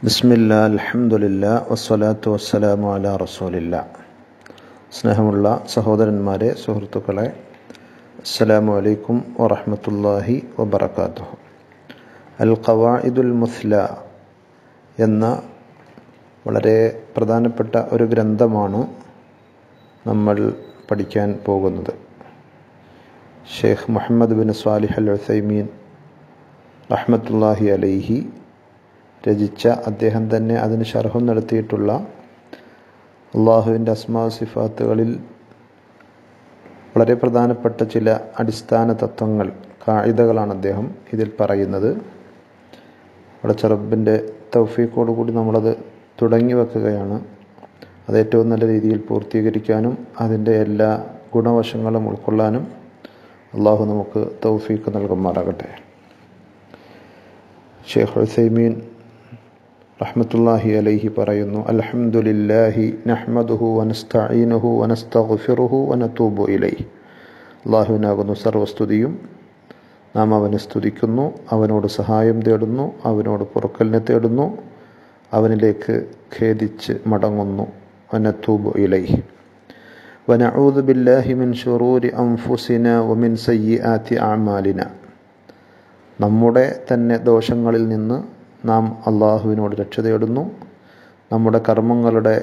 ബിസ്മില്ല അൽഹംദുലില്ല വസ്സലാത്തു വസ്സലാമു അല റസൂലില്ല സ്നേഹമുള്ള സഹോദരന്മാരെ സുഹൃത്തുക്കളെ അസ്സലാമു അലൈക്കും വറഹമത്തല്ലാഹി വബർക്കാത്തു അൽ ഖവായിദുൽ മുസ്ല എന്ന വളരെ പ്രധാനപ്പെട്ട ഒരു ഗ്രന്ഥമാണ് നമ്മൾ പഠിക്കാൻ പോകുന്നത് Sheikh Muhammad bin Salih al Uthaymeen റഹ്മത്തുല്ലാഹി അലൈഹി രചിച്ച അദ്ദേഹം തന്നെ അതിന് ഷർഹം നടത്തിയിട്ടുള്ള അള്ളാഹുവിൻ്റെ അസ്മാ സിഫാത്തുകളിൽ വളരെ പ്രധാനപ്പെട്ട ചില അടിസ്ഥാന തത്വങ്ങൾ കായികകളാണ് അദ്ദേഹം ഇതിൽ പറയുന്നത് വടച്ചറബിൻ്റെ തൗഫീഖോടു കൂടി നമ്മളത് തുടങ്ങി വെക്കുകയാണ് അത് ഏറ്റവും നല്ല രീതിയിൽ പൂർത്തീകരിക്കാനും അതിൻ്റെ എല്ലാ ഗുണവശങ്ങളും ഉൾക്കൊള്ളാനും അള്ളാഹു നമുക്ക് തൗഫീഖ് നൽകുമാറാകട്ടെ ഷെയ്ഖ് ഹുസൈമീൻ റഹ്മത്തുല്ലാഹി അലൈഹി പറയുന്നു അൽഹംദുലില്ലാഹി നഹ്മദുഹു വനസ്തഈനുഹു വനസ്തഗ്ഫിറുഹു വനതൂബു ഇലൈഹി അള്ളാഹുവിനാകുന്നു സർവസ്തുതിയും നാം അവനെ സ്തുതിക്കുന്നു അവനോട് സഹായം തേടുന്നു അവനോട് പുറക്കലിനെ തേടുന്നു അവനിലേക്ക് ഖേദിച്ച് മടങ്ങുന്നു വനത്തൂബു ഇലൈഹി ونعوذ بالله من شرور أنفسنا ومن سيئات أعمالنا നമ്മുടെ തന്നെ ദോഷങ്ങളിൽ നിന്ന് നാം അള്ളാഹുവിനോട് രക്ഷ തേടുന്നു നമ്മുടെ കർമ്മങ്ങളുടെ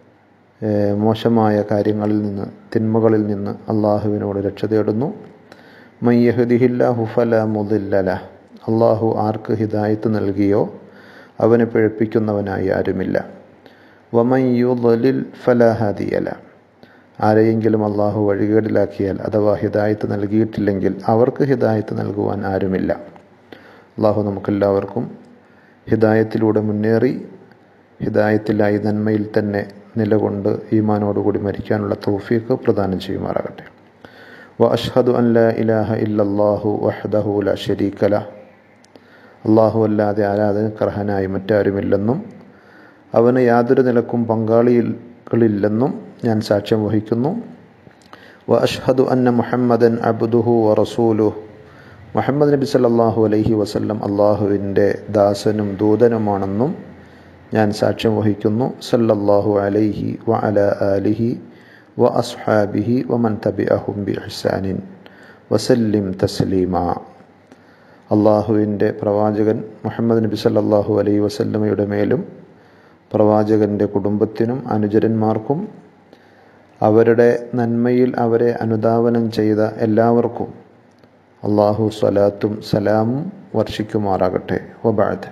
മോശമായ കാര്യങ്ങളിൽ നിന്ന് തിന്മകളിൽ നിന്ന് അള്ളാഹുവിനോട് രക്ഷ തേടുന്നു മയ്യഹുദിഹില്ലാഹു ഫല മുദില്ലല അള്ളാഹു ആർക്ക് ഹിദായത്ത് നൽകിയോ അവനെ പിഴപ്പിക്കുന്നവനായി ആരുമില്ല വമയ്യുദലിൽ ഫലാഹാദിയല ആരെയെങ്കിലും അള്ളാഹു വഴികേടിലാക്കിയാൽ അഥവാ ഹിദായത്ത് നൽകിയിട്ടില്ലെങ്കിൽ അവർക്ക് ഹിദായത്ത് നൽകുവാൻ ആരുമില്ല അള്ളാഹു നമുക്കെല്ലാവർക്കും ഹിദായത്തിലൂടെ മുന്നേറി ഹിദായത്തിലായി നന്മയിൽ തന്നെ നിലകൊണ്ട് ഈമാനോടുകൂടി മരിക്കാനുള്ള തൗഫീഖ് പ്രദാനം ചെയ്യുമാറാകട്ടെ വ അഷ്ഹദു അൻ ലാ ഇലാഹ ഇല്ലല്ലാഹു വഹ്ദഹു ലാ ശരീക്കല അള്ളാഹു അല്ലാതെ ആരാധനക്കർഹനായി മറ്റാരുമില്ലെന്നും അവന് യാതൊരു നിലക്കും പങ്കാളികളില്ലെന്നും ഞാൻ സാക്ഷ്യം വഹിക്കുന്നു വ അഷ്ഹദു അന്ന മുഹമ്മദൻ അബ്ദുഹു വ റസൂലുഹു മുഹമ്മദ് നബി സല്ലാഹു അലൈഹി വസല്ലം അള്ളാഹുവിൻ്റെ ദാസനും ദൂതനുമാണെന്നും ഞാൻ സാക്ഷ്യം വഹിക്കുന്നു സല്ലല്ലാഹു അലൈഹി വ അല ആലിഹി വ അസ്ഹാബിഹി വ മൻ തബിഅഹും ബി ഇഹ്സാനിൻ വസല്ലിം തസ്ലീമ അള്ളാഹുവിൻ്റെ പ്രവാചകൻ മുഹമ്മദ് നബി സല്ലല്ലാഹു അലൈഹി വസല്ലമയുടെ മേലും പ്രവാചകൻ്റെ കുടുംബത്തിനും അനുചരന്മാർക്കും അവരുടെ നന്മയിൽ അവരെ അനുധാവനം ചെയ്ത എല്ലാവർക്കും അള്ളാഹു സ്വലാത്തും സലാമും വർഷിക്കുമാറാകട്ടെ വബാദ്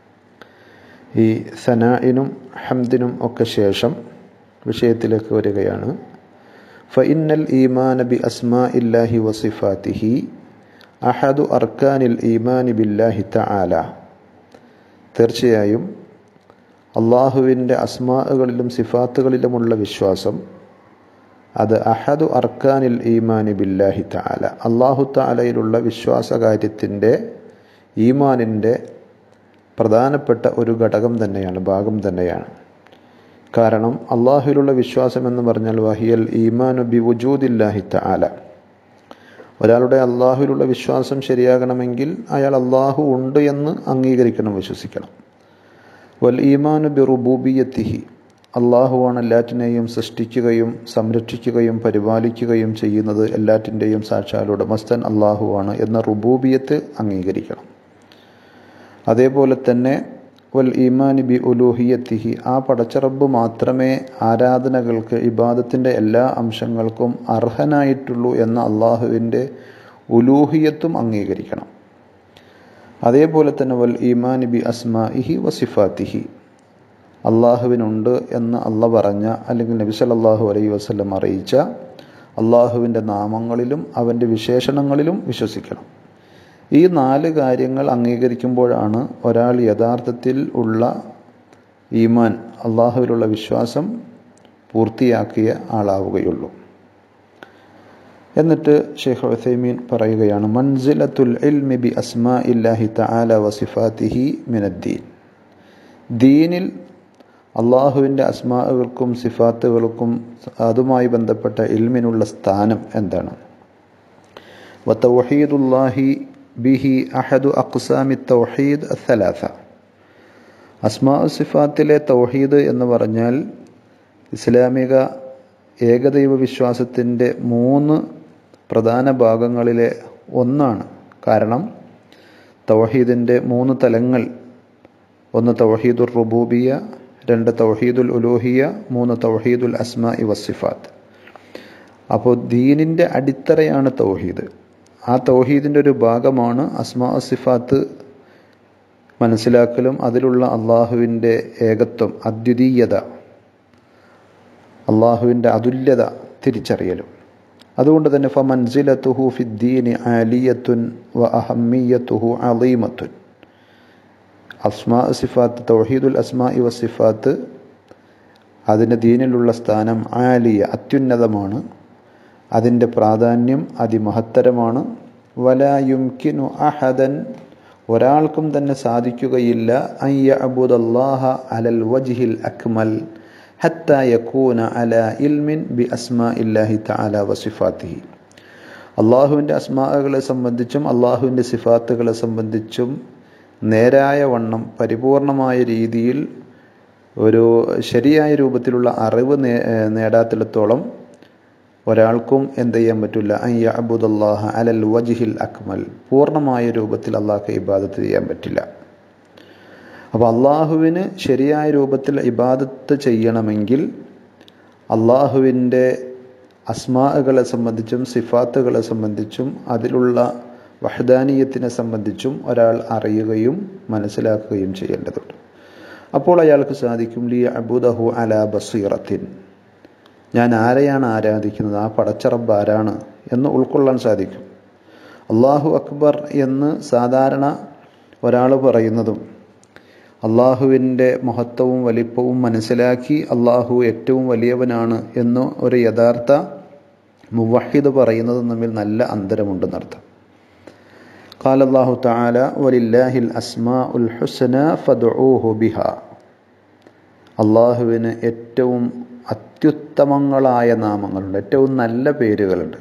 ഈ സനായിനും ഹംദിനും ഒക്കെ ശേഷം വിഷയത്തിലേക്ക് വരികയാണ് ഫഇന്നൽ ഈമാൻ ബി അസ്മാ ഇല്ലാഹി വസിഫാത്തിഹി അഹദു അർക്കാനിൽ ഈമാനി ബില്ലാഹി തആല തീർച്ചയായും അള്ളാഹുവിൻ്റെ അസ്മാകളിലും സിഫാത്തുകളിലുമുള്ള വിശ്വാസം അത് അഹദു അർക്കാനിൽ ഈമാനി ബില്ലാഹി താല അള്ളാഹു താലയിലുള്ള വിശ്വാസകാര്യത്തിൻ്റെ ഈമാനിൻ്റെ പ്രധാനപ്പെട്ട ഒരു ഘടകം തന്നെയാണ് ഭാഗം തന്നെയാണ് കാരണം അള്ളാഹുവിലുള്ള വിശ്വാസം എന്ന് പറഞ്ഞാൽ വഹിയൽ ഈമാനു ബി വുജൂദില്ലാഹി താല ഒരാളുടെ അള്ളാഹുവിലുള്ള വിശ്വാസം ശരിയാകണമെങ്കിൽ അയാൾ അള്ളാഹു ഉണ്ട് എന്ന് അംഗീകരിക്കണം വിശ്വസിക്കണം വൽ ഈമാനു ബി റുബൂബിയത്തിഹി അള്ളാഹുവാണ് എല്ലാറ്റിനെയും സൃഷ്ടിക്കുകയും സംരക്ഷിക്കുകയും പരിപാലിക്കുകയും ചെയ്യുന്നത് എല്ലാറ്റിൻ്റെയും സാക്ഷാൽ ഉടമസ്ഥൻ അള്ളാഹുവാണ് എന്ന റുബൂബിയത്ത് അംഗീകരിക്കണം അതേപോലെ തന്നെ വൽ ഈമാനി ബി ഉലൂഹിയത്തിഹി ആ പടച്ചറബ് മാത്രമേ ആരാധനകൾക്ക് ഇബാദത്തിൻ്റെ എല്ലാ അംശങ്ങൾക്കും അർഹനായിട്ടുള്ളൂ എന്ന അള്ളാഹുവിൻ്റെ ഉലൂഹിയത്തും അംഗീകരിക്കണം അതേപോലെ തന്നെ വൽ ഈമാനി ബി അസ്മാഇഹി വസിഫാത്തിഹി അള്ളാഹുവിനുണ്ട് എന്ന് അള്ള പറഞ്ഞ അല്ലെങ്കിൽ നബി സല്ലല്ലാഹു അലൈഹി വസല്ലം അറിയിച്ച അള്ളാഹുവിൻ്റെ നാമങ്ങളിലും അവൻ്റെ വിശേഷണങ്ങളിലും വിശ്വസിക്കണം ഈ നാല് കാര്യങ്ങൾ അംഗീകരിക്കുമ്പോഴാണ് ഒരാൾ യഥാർത്ഥത്തിൽ ഉള്ള ഈമാൻ അള്ളാഹുവിലുള്ള വിശ്വാസം പൂർത്തിയാക്കിയ ആളാവുകയുള്ളൂ എന്നിട്ട് ഷെയ്ഖ് ഉസൈമീൻ പറയുകയാണ് മൻസിലത്തുൽ ഇൽമി ബി അസ്മാ ഇല്ലാഹി തആല വസിഫാത്തിഹി മിനദ്ദീൻ ദീനിൽ അള്ളാഹുവിൻ്റെ അസ്മാകൾക്കും സിഫാത്തുകൾക്കും അതുമായി ബന്ധപ്പെട്ട ഇൽമിനുള്ള സ്ഥാനം എന്താണ് വത്തൗഹീദുല്ലാഹി ബിഹി അഹദു അഖ്സാമി തൗഹീദ് അസലാസ അസ്മാ സിഫാത്തിലെ തൗഹീദ് എന്ന് പറഞ്ഞാൽ ഇസ്ലാമിക ഏകദൈവ വിശ്വാസത്തിൻ്റെ മൂന്ന് പ്രധാന ഭാഗങ്ങളിലെ ഒന്നാണ് കാരണം തൗഹീദിൻ്റെ മൂന്ന് തലങ്ങൾ ഒന്ന് തൗഹീദുൽ റുബൂബിയ രണ്ട് തൗഹീദുൽ ഉലൂഹിയ മൂന്ന് തൗഹീദുൽ അസ്മാ ഇ വസിഫാത്ത് അപ്പോൾ ദീനിൻ്റെ അടിത്തറയാണ് തൗഹീദ് ആ തൗഹീദിൻ്റെ ഒരു ഭാഗമാണ് അസ്മാ സിഫാത്ത് മനസ്സിലാക്കലും അതിലുള്ള അള്ളാഹുവിൻ്റെ ഏകത്വം അദ്വിതീയത അള്ളാഹുവിൻ്റെ അതുല്യത തിരിച്ചറിയലും അതുകൊണ്ട് തന്നെ ഫ മൻസിലത്തുഹു ഫിദ്ദീനി ആലിയത്തുൻ വ അഹമ്മിയത്തുഹു അലീമത്തുൻ അസ്മാ സിഫാത്ത് തൗഹീദുൽ അസ്മാ ഇവ സിഫാത്ത് അതിൻ്റെ ദീനിലുള്ള സ്ഥാനം ആലിയ അത്യുന്നതമാണ് അതിൻ്റെ പ്രാധാന്യം അതിമഹത്തരമാണ് വലായുംകിനു അഹദൻ ഒരാൾക്കും തന്നെ സാധിക്കുകയില്ല അയ്യ അബുദല്ലാഹ അലൽ വജ്ഹിൽ അക്മൽ ഹത്ത യക്കൂന അല ഇൽമിൻ ബി അസ്മാ ഇല്ലാഹി തആല വസിഫാത്തിഹി അള്ളാഹുവിൻ്റെ അസ്മാകളെ സംബന്ധിച്ചും അള്ളാഹുവിൻ്റെ സിഫാത്തുകളെ സംബന്ധിച്ചും നേരായ വണ്ണം പരിപൂർണമായ രീതിയിൽ ഒരു ശരിയായ രൂപത്തിലുള്ള അറിവ് നേടാത്തിടത്തോളം ഒരാൾക്കും എന്ത് ചെയ്യാൻ പറ്റില്ല അയ്യ അബുദല്ലാഹ അലൽ വജിഹിൽ അക്മൽ പൂർണ്ണമായ രൂപത്തിൽ അള്ളാഹ്ക്ക് ഇബാദത്ത് ചെയ്യാൻ പറ്റില്ല അപ്പോൾ അള്ളാഹുവിന് ശരിയായ രൂപത്തിൽ ഇബാദത്ത് ചെയ്യണമെങ്കിൽ അള്ളാഹുവിൻ്റെ അസ്മാകളെ സംബന്ധിച്ചും സിഫാത്തുകളെ സംബന്ധിച്ചും അതിലുള്ള വഹദാനീയത്തിനെ സംബന്ധിച്ചും ഒരാൾ അറിയുകയും മനസ്സിലാക്കുകയും ചെയ്യേണ്ടതുണ്ട് അപ്പോൾ അയാൾക്ക് സാധിക്കും ലി അബുദഹു അല ബസീറത്തിൻ ഞാൻ ആരെയാണ് ആരാധിക്കുന്നത് ആ പടച്ചറബ് ആരാണ് എന്ന് ഉൾക്കൊള്ളാൻ സാധിക്കും അള്ളാഹു അക്ബർ എന്ന് സാധാരണ ഒരാൾ പറയുന്നതും അള്ളാഹുവിൻ്റെ മഹത്വവും വലിപ്പവും മനസ്സിലാക്കി അള്ളാഹു ഏറ്റവും വലിയവനാണ് എന്ന് ഒരു യഥാർത്ഥ മുവഹിദ് പറയുന്നതും തമ്മിൽ നല്ല അന്തരമുണ്ടെന്നർത്ഥം قال الله تعالى ولله الأسماء الحسنى فادعوه بها അള്ളാഹുവിന് ഏറ്റവും അത്യുത്തമങ്ങളായ നാമങ്ങളുണ്ട് ഏറ്റവും നല്ല പേരുകളുണ്ട്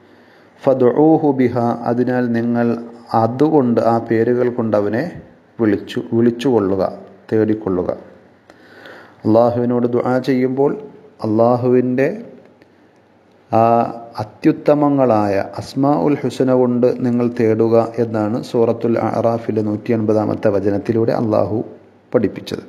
ഫദുഹു ബിഹ അതിനാൽ നിങ്ങൾ അതുകൊണ്ട് ആ പേരുകൾ കൊണ്ട് അവനെ വിളിച്ചു വിളിച്ചുകൊള്ളുക തേടിക്കൊള്ളുക അള്ളാഹുവിനോട് ദുആ ചെയ്യുമ്പോൾ അള്ളാഹുവിൻ്റെ ആ അത്യുത്തമങ്ങളായ അസ്മാ ഉൽ ഹുസന കൊണ്ട് നിങ്ങൾ തേടുക എന്നാണ് സൂറത്തുൽ അറാഫിലെ നൂറ്റി അൻപതാമത്തെ വചനത്തിലൂടെ അള്ളാഹു പഠിപ്പിച്ചത്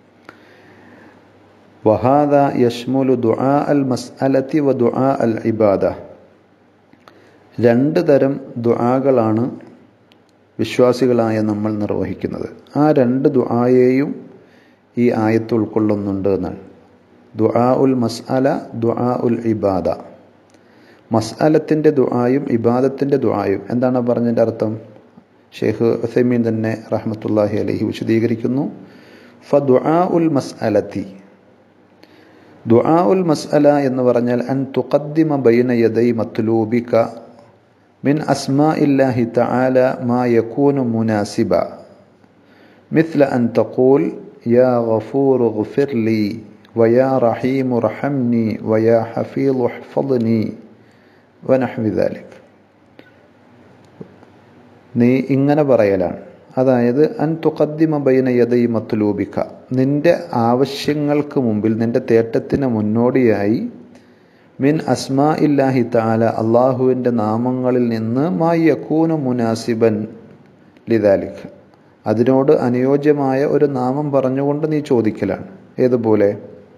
വഹാദ യഷ്മുലു ദുആ അൽ മസ്അലത്തി വ ദുആ അൽ ഇബാദ രണ്ട് തരം ദുആകളാണ് വിശ്വാസികളായ നമ്മൾ നിർവഹിക്കുന്നത് ആ രണ്ട് ദുആയെയും ഈ ആയത്ത് ഉൾക്കൊള്ളുന്നുണ്ട് എന്നാണ് ദുആ ഉൽ മസ്അല ദുആ ഉൽ ഇബാദ മസ്അലത്തിൻ്റെ ദുആയും ഇബാദത്തിൻ്റെ ദുആയും എന്താണ് പറഞ്ഞതിൻ്റെ അർത്ഥം ഷെയ്ഖ് ഉസൈമീൻ തന്നെ റഹ്മത്തുല്ലാഹി അലഹി വിശദീകരിക്കുന്നു ഫ ദുആ ഉൽ മസ്അലത്തി ദുആ ഉൽ മസ്അല എന്ന് പറഞ്ഞാൽ അൻ തുഖദ്ദിമ ബൈന യദൈ മത്ലൂബിക മിൻ അസ്മാ ഇല്ലാഹി തആല മാ യകൂനു മുനാസിബ مثل أن تقول يا غفور اغفر لي ويا رحيم ارحمني ويا حفيظ احفظني ونحو ذلك നീ ഇങ്ങനെ പറയലാണ് അതായത് അൻ തുഖദ്ദിമ ബൈന യദൈ മത്ലൂബിക്ക നിന്റെ ആവശ്യങ്ങൾക്ക് മുമ്പിൽ നിന്റെ തേട്ടത്തിന് മുന്നോടിയായി മിൻ അസ്മാ ഇല്ലാഹി താല അള്ളാഹുവിൻ്റെ നാമങ്ങളിൽ നിന്ന് മാ യക്കൂനു മുനാസിബൻ ലിദാലിഖ് അതിനോട് അനുയോജ്യമായ ഒരു നാമം പറഞ്ഞുകൊണ്ട് നീ ചോദിക്കലാണ് ഏതുപോലെ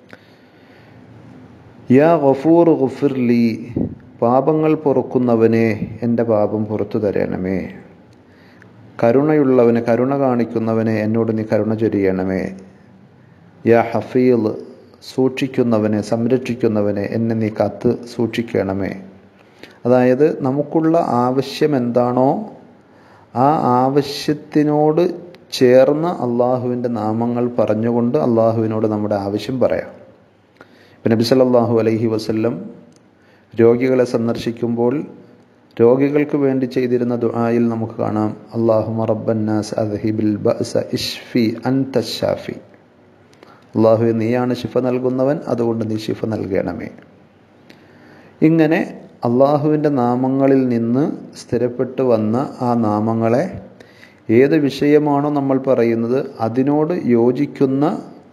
യാ ഗഫൂർ ഗുഫിർ ലീ പാപങ്ങൾ പൊറുക്കുന്നവനെ എൻ്റെ പാപം പുറത്തു തരണമേ കരുണയുള്ളവനെ കരുണ കാണിക്കുന്നവനെ എന്നോട് നീ കരുണ ചൊരിയണമേ യാ ഹഫീൽ സൂക്ഷിക്കുന്നവനെ സംരക്ഷിക്കുന്നവനെ എന്നെ നീ കാത്ത് സൂക്ഷിക്കണമേ അതായത് നമുക്കുള്ള ആവശ്യം എന്താണോ ആ ആവശ്യത്തിനോട് ചേർന്ന് അള്ളാഹുവിൻ്റെ നാമങ്ങൾ പറഞ്ഞുകൊണ്ട് അള്ളാഹുവിനോട് നമ്മുടെ ആവശ്യം പറയാം ഇപ്പം നബി സല്ലല്ലാഹു അലൈഹി വസല്ലം രോഗികളെ സന്ദർശിക്കുമ്പോൾ രോഗികൾക്ക് വേണ്ടി ചെയ്തിരുന്ന ദുആയിൽ നമുക്ക് കാണാം അള്ളാഹു റബ്ബന്നാസ് അദ്ഹിബിൽ ബഅസ ഇഷ്ഫി അൻത ഷാഫി അള്ളാഹു നീയാണ് ശിഫ നൽകുന്നവൻ അതുകൊണ്ട് നീ ശിഫ നൽകണമേ ഇങ്ങനെ അള്ളാഹുവിൻ്റെ നാമങ്ങളിൽ നിന്ന് സ്ഥിരപ്പെട്ടു വന്ന ആ നാമങ്ങളെ ഏത് വിഷയമാണോ നമ്മൾ പറയുന്നത് അതിനോട് യോജിക്കുന്ന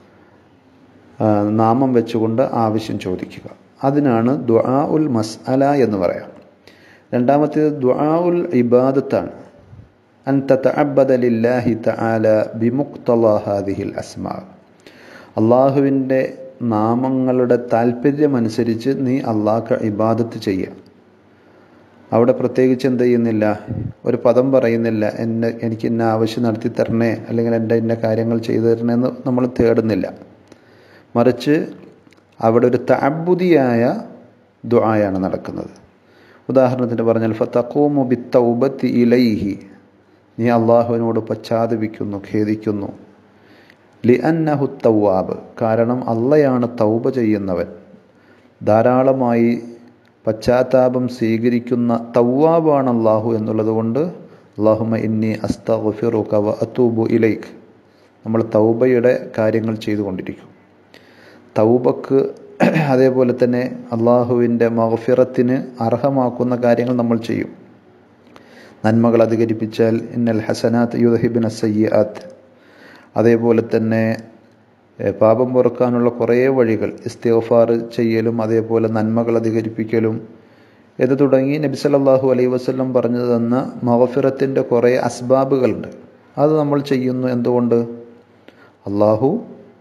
ആ, നാമം വെച്ചുകൊണ്ട് ആവശ്യം ചോദിക്കുക അതിനാണ് ദുആ ഉൽ മസ്അല എന്ന് പറയാം രണ്ടാമത്തേത് ദുആ ഉൽ ഇബാദത്താണ് അൻ തതഅബ്ബദ ലില്ലാഹി തആല ബിമുഖ്തള ഹാദിഹിൽ അസ്മാ അള്ളാഹുവിൻ്റെ നാമങ്ങളുടെ താല്പര്യമനുസരിച്ച് നീ അള്ളാഹ്ക്ക് ഇബാദത്ത് ചെയ്യുക അവിടെ പ്രത്യേകിച്ച് എന്ത് ചെയ്യുന്നില്ല ഒരു പദം പറയുന്നില്ല എന്നെ എനിക്ക് ഇന്ന ആവശ്യം നടത്തി തരണേ അല്ലെങ്കിൽ എൻ്റെ ഇന്ന കാര്യങ്ങൾ ചെയ്തു തരണേ എന്ന് നമ്മൾ തേടുന്നില്ല മറിച്ച് അവിടെ ഒരു തഅബുദിയായ ദുആയാണ് നടക്കുന്നത് ഉദാഹരണത്തിന് പറഞ്ഞാൽ ഫതഖൂമു ബിത്തൗബത്തി ഇലൈഹി നീ അള്ളാഹുവിനോട് പശ്ചാത്തപിക്കുന്നു ഖേദിക്കുന്നു ലി അന്നഹു തൗവാബ് കാരണം അള്ളയാണ് തൗബ ചെയ്യുന്നവൻ ധാരാളമായി പശ്ചാത്താപം സ്വീകരിക്കുന്ന തൗവാബാണ് അള്ളാഹു എന്നുള്ളത് കൊണ്ട് അള്ളാഹുമ ഇന്നി അസ്തഗ്ഫിറുക വ അത്തൂബു ഇലൈക്ക് നമ്മൾ തൗബയുടെ കാര്യങ്ങൾ ചെയ്തുകൊണ്ടിരിക്കും തൗബക്ക് അതേപോലെ തന്നെ അള്ളാഹുവിൻ്റെ മഹഫിറത്തിന് അർഹമാക്കുന്ന കാര്യങ്ങൾ നമ്മൾ ചെയ്യും നന്മകൾ അധികരിപ്പിച്ചാൽ ഇന്നൽ ഹസനാത്ത് യുദഹിബിൻ സയ്യാത്ത് അതേപോലെ തന്നെ ഏഹ്, പാപം പൊറുക്കാനുള്ള കുറേ വഴികൾ ഇസ്തിഗ്ഫാർ ചെയ്യലും അതേപോലെ നന്മകൾ അധികരിപ്പിക്കലും ഇത് തുടങ്ങി നബി സല്ലല്ലാഹു അലൈഹി വസല്ലം പറഞ്ഞു തന്ന മഹഫിറത്തിൻ്റെ കുറേ അസ്ബാബുകളുണ്ട് അത് നമ്മൾ ചെയ്യുന്നു എന്തുകൊണ്ട് അള്ളാഹു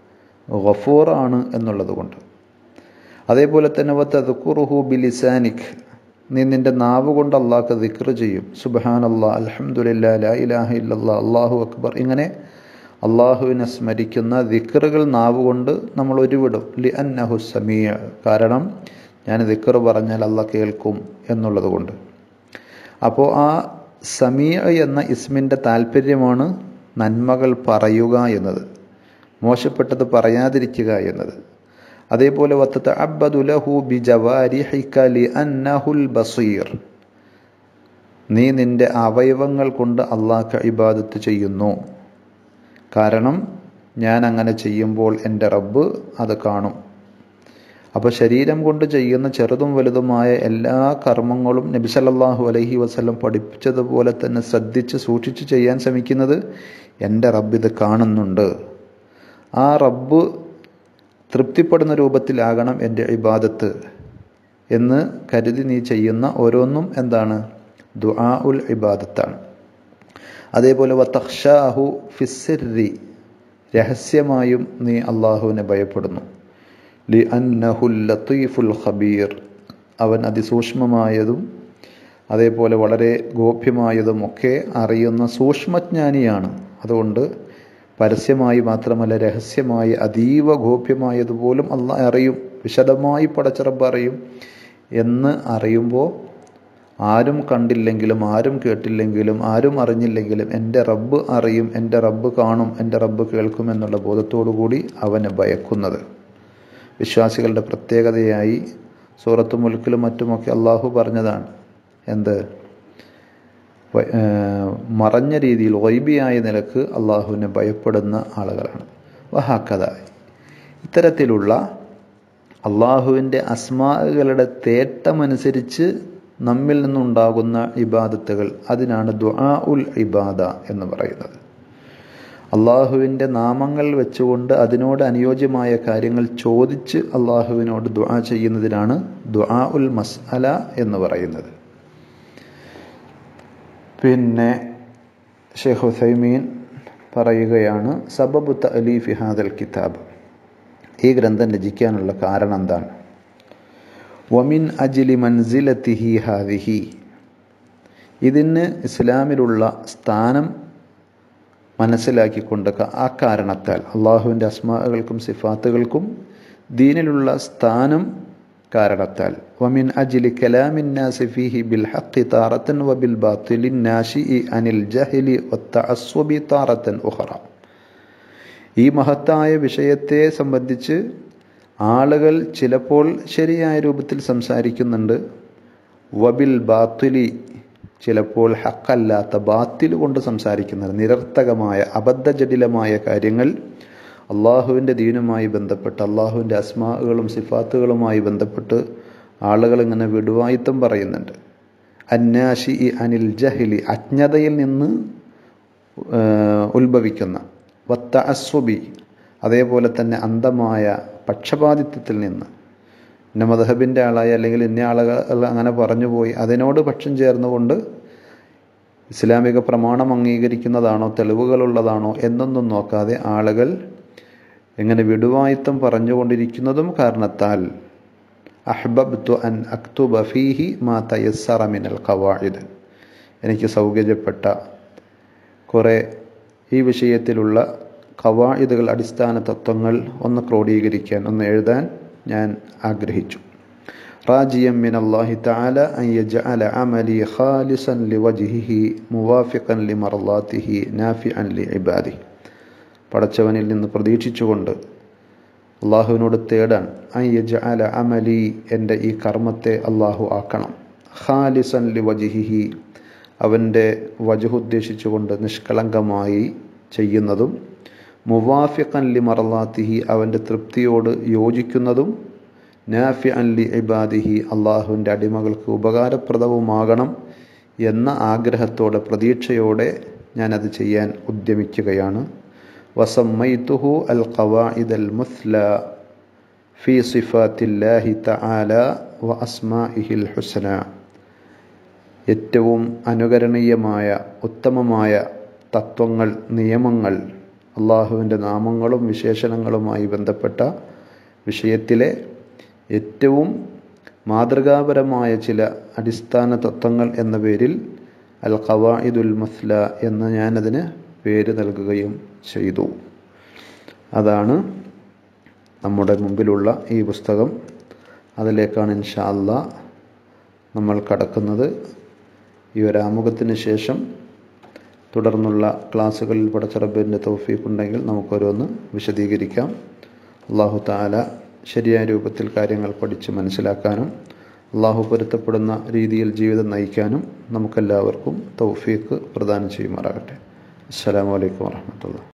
ഗഫൂറാണ് എന്നുള്ളത് കൊണ്ട് അതേപോലെ തന്നെ വത്തദ്കുറുഹു ബിലിസാനിക് നീ നിന്റെ നാവ് കൊണ്ട് അള്ളാഹ്ക്ക് ദിക്ർ ചെയ്യും സുബഹാൻ അള്ളാഹ് അൽഹംദുലില്ലാ ലാ ഇലാഹ ഇല്ലല്ലാ അള്ളാഹു അക്ബർ ഇങ്ങനെ അള്ളാഹുവിനെ സ്മരിക്കുന്ന ദിക്റുകൾ നാവ് കൊണ്ട് നമ്മൾ ഒരുവിടും ലി അന്നഹു സമീയ കാരണം ഞാൻ ദിക്ർ പറഞ്ഞാൽ അള്ളാഹ് കേൾക്കും എന്നുള്ളത് കൊണ്ട് അപ്പോൾ ആ സമീയ എന്ന ഇസ്മിൻ്റെ താല്പര്യമാണ് നന്മകൾ പറയുക എന്നത് മോശപ്പെട്ടത് പറയാതിരിക്കുക എന്നത് അതേപോലെ വത്തഅബ്ബദു ലഹു ബിജവാരിഹിക ലിഅന്നഹുൽ ബസീർ നീ നിന്റെ അവയവങ്ങൾ കൊണ്ട് അള്ളാഹ്ക്ക് ഇബാദത്ത് ചെയ്യുന്നു കാരണം ഞാൻ അങ്ങനെ ചെയ്യുമ്പോൾ എൻ്റെ റബ്ബ് അത് കാണും അപ്പോൾ ശരീരം കൊണ്ട് ചെയ്യുന്ന ചെറുതും വലുതുമായ എല്ലാ കർമ്മങ്ങളും നബി സല്ലല്ലാഹു അലൈഹി വസല്ലം പഠിപ്പിച്ചതുപോലെ തന്നെ ശ്രദ്ധിച്ച് സൂക്ഷിച്ച് ചെയ്യാൻ ശ്രമിക്കുന്നത് എൻ്റെ റബ്ബ് ഇത് കാണുന്നുണ്ട് ആ റബ്ബ് തൃപ്തിപ്പെടുന്ന രൂപത്തിലാകണം എൻ്റെ ഇബാദത്ത് എന്ന് കരുതി നീ ചെയ്യുന്ന ഓരോന്നും എന്താണ് ദുആ ഉൽ ഇബാദത്താണ് അതേപോലെ വത്തഖ്ഷാഹു ഫിസ്സിറി രഹസ്യമായും നീ അള്ളാഹുവിനെ ഭയപ്പെടുന്നു ലി അന്നഹുൽ ലത്തീഫുൽ ഖബീർ അവൻ അതിസൂക്ഷ്മമായതും അതേപോലെ വളരെ ഗോപ്യമായതും ഒക്കെ അറിയുന്ന സൂക്ഷ്മജ്ഞാനിയാണ് അതുകൊണ്ട് പരസ്യമായി മാത്രമല്ല രഹസ്യമായി അതീവ ഗോപ്യമായതുപോലും അള്ളാഹ് അറിയും വിശദമായി പടച്ചിറപ്പ് അറിയും എന്ന് അറിയുമ്പോൾ ആരും കണ്ടില്ലെങ്കിലും ആരും കേട്ടില്ലെങ്കിലും ആരും അറിഞ്ഞില്ലെങ്കിലും എൻ്റെ റബ്ബ് അറിയും എൻ്റെ റബ്ബ് കാണും എൻ്റെ റബ്ബ് കേൾക്കും എന്നുള്ള ബോധത്തോടു കൂടി അവനെ ഭയക്കുന്നത് വിശ്വാസികളുടെ പ്രത്യേകതയായി സൂറത്ത് മുൽക്കിലും മറ്റുമൊക്കെ അള്ളാഹു പറഞ്ഞതാണ് എന്ത് വ- ഏർ മറഞ്ഞ രീതിയിൽ വൈബിയായ നിലക്ക് അള്ളാഹുവിനെ ഭയപ്പെടുന്ന ആളുകളാണ് വഹാക്കഥ ഇത്തരത്തിലുള്ള അള്ളാഹുവിൻ്റെ അസ്മാകളുടെ തേട്ടമനുസരിച്ച് നമ്മിൽ നിന്നുണ്ടാകുന്ന ഇബാദത്തുകൾ അതിനാണ് ദുആ ഉൽ ഇബാദ എന്ന് പറയുന്നത് അള്ളാഹുവിൻ്റെ നാമങ്ങൾ വെച്ചുകൊണ്ട് അതിനോട് അനുയോജ്യമായ കാര്യങ്ങൾ ചോദിച്ച് അള്ളാഹുവിനോട് ദുആ ചെയ്യുന്നതിനാണ് ദുആ ഉൽ മസ്അല എന്ന് പറയുന്നത് പിന്നെ ഷെയ്ഖ് ഹുസൈമീൻ പറയുകയാണ് സബബു തഅലീഫി ഹാദൽ കിതാബ് ഈ ഗ്രന്ഥം രചിക്കാനുള്ള കാരണം എന്താണ് വമിൻ അജിലി മൻസിലത്തിഹി ഹാദിഹി ഇതിന് ഇസ്ലാമിലുള്ള സ്ഥാനം മനസ്സിലാക്കിക്കൊണ്ട് ക- ആ കാരണത്താൽ അള്ളാഹുവിൻ്റെ അസ്മാകൾക്കും സിഫാത്തുകൾക്കും ദീനിലുള്ള സ്ഥാനം കാരണത്താൽ വമിൻ അജിലി കലാമിൻ നാസിഫിഹി ബിൽ ഹഖി താറത്തൻ വബിൽ ബാത്തിലിൻ നാശി അനിൽ ജഹലി വത്തഅസ്വബി താറത്തൻ ഉഹറ ഈ മഹത്തായ വിഷയത്തെ സംബന്ധിച്ച് ആളുകൾ ചിലപ്പോൾ ശരിയായ രൂപത്തിൽ സംസാരിക്കുന്നുണ്ട് വബിൽ ബാത്തുലി ചിലപ്പോൾ ഹക്കല്ലാത്ത ബാത്തിൽ കൊണ്ട് സംസാരിക്കുന്നത് നിരർത്ഥകമായ അബദ്ധജടിലമായ കാര്യങ്ങൾ അള്ളാഹുവിൻ്റെ ദീനുമായി ബന്ധപ്പെട്ട് അള്ളാഹുവിൻ്റെ അസ്മാകളും സിഫാത്തുകളുമായി ബന്ധപ്പെട്ട് ആളുകൾ ഇങ്ങനെ വിടുവായിത്തം പറയുന്നുണ്ട് അന്നാശി അനിൽ ജഹിലി അജ്ഞതയിൽ നിന്ന് ഉത്ഭവിക്കുന്ന വത്ത അസ്വബി അതേപോലെ തന്നെ അന്ധമായ പക്ഷപാതിത്വത്തിൽ നിന്ന് ഇന്ന മദഹബിൻ്റെ ആളായി അല്ലെങ്കിൽ ഇന്ന ആളുകൾ അങ്ങനെ പറഞ്ഞു പോയി അതിനോട് പക്ഷം ചേർന്നുകൊണ്ട് ഇസ്ലാമിക പ്രമാണം അംഗീകരിക്കുന്നതാണോ തെളിവുകളുള്ളതാണോ എന്നൊന്നും നോക്കാതെ ആളുകൾ എങ്ങനെ വിടുവായിത്തം പറഞ്ഞുകൊണ്ടിരിക്കുന്നതും കാരണത്താൽ അഹ്ബബ്തു അൻ അക്തുബ ഫീഹി മാ തയസ്സറ മിനൽ ഖവായിദ് എനിക്ക് സൗകര്യപ്പെട്ട കുറേ ഈ വിഷയത്തിലുള്ള ഖവായിദുകൾ അടിസ്ഥാന തത്വങ്ങൾ ഒന്ന് ക്രോഡീകരിക്കാൻ ഒന്ന് എഴുതാൻ ഞാൻ ആഗ്രഹിച്ചു راجيا من الله تعالى أن يجعل عملي خالصا لوجهه موافقا لمرضاته نافعا لعباده പടച്ചവനിൽ നിന്ന് പ്രതീക്ഷിച്ചുകൊണ്ട് അള്ളാഹുവിനോട് തേടാൻ അയ്യജ അല അമലി എൻ്റെ ഈ കർമ്മത്തെ അള്ളാഹു ആക്കണം ഖാലിസൻ ലി വജിഹിഹി അവൻ്റെ വജുഹുദ്ദേശിച്ചുകൊണ്ട് നിഷ്കളങ്കമായി ചെയ്യുന്നതും മുവാഫിഖൻ ലി മറലാത്തിഹി അവൻ്റെ തൃപ്തിയോട് യോജിക്കുന്നതും നാഫി അൻ ലി ഇബാദിഹി അള്ളാഹുവിൻ്റെ അടിമകൾക്ക് ഉപകാരപ്രദവുമാകണം എന്ന ആഗ്രഹത്തോടെ പ്രതീക്ഷയോടെ ഞാനത് ചെയ്യാൻ ഉദ്യമിക്കുകയാണ് وسميته القواعد المثلى في صفات الله تعالى وأسمائه الحسنى ഏറ്റവും അനുകരണീയമായ ഉത്തമമായ തത്വങ്ങൾ നിയമങ്ങൾ അള്ളാഹുവിൻ്റെ നാമങ്ങളും വിശേഷണങ്ങളുമായി ബന്ധപ്പെട്ട വിഷയത്തിലെ ഏറ്റവും മാതൃകാപരമായ ചില അടിസ്ഥാന തത്വങ്ങൾ എന്ന പേരിൽ അൽ ഖവായിദുൽ മസ്ല എന്ന് ഞാനതിന് പേര് നൽകുകയും ചെയ്തു അതാണ് നമ്മുടെ മുമ്പിലുള്ള ഈ പുസ്തകം അതിലേക്കാണ് ഇൻഷാ അല്ലാ നമ്മൾ കടക്കുന്നത് ഈ ഒരു ആമുഖത്തിന് ശേഷം തുടർന്നുള്ള ക്ലാസ്സുകളിൽ പടച്ചറബിൻ്റെ തൗഫീഖുണ്ടെങ്കിൽ നമുക്കോരോന്ന് വിശദീകരിക്കാം അള്ളാഹു താല ശരിയായ രൂപത്തിൽ കാര്യങ്ങൾ പഠിച്ച് മനസ്സിലാക്കാനും അള്ളാഹു പൊരുത്തപ്പെടുന്ന രീതിയിൽ ജീവിതം നയിക്കാനും നമുക്കെല്ലാവർക്കും തൗഫീഖ് പ്രദാനം ചെയ്യുമാറാകട്ടെ അസ്സലാമു അലൈക്കും വറഹമത്തുള്ള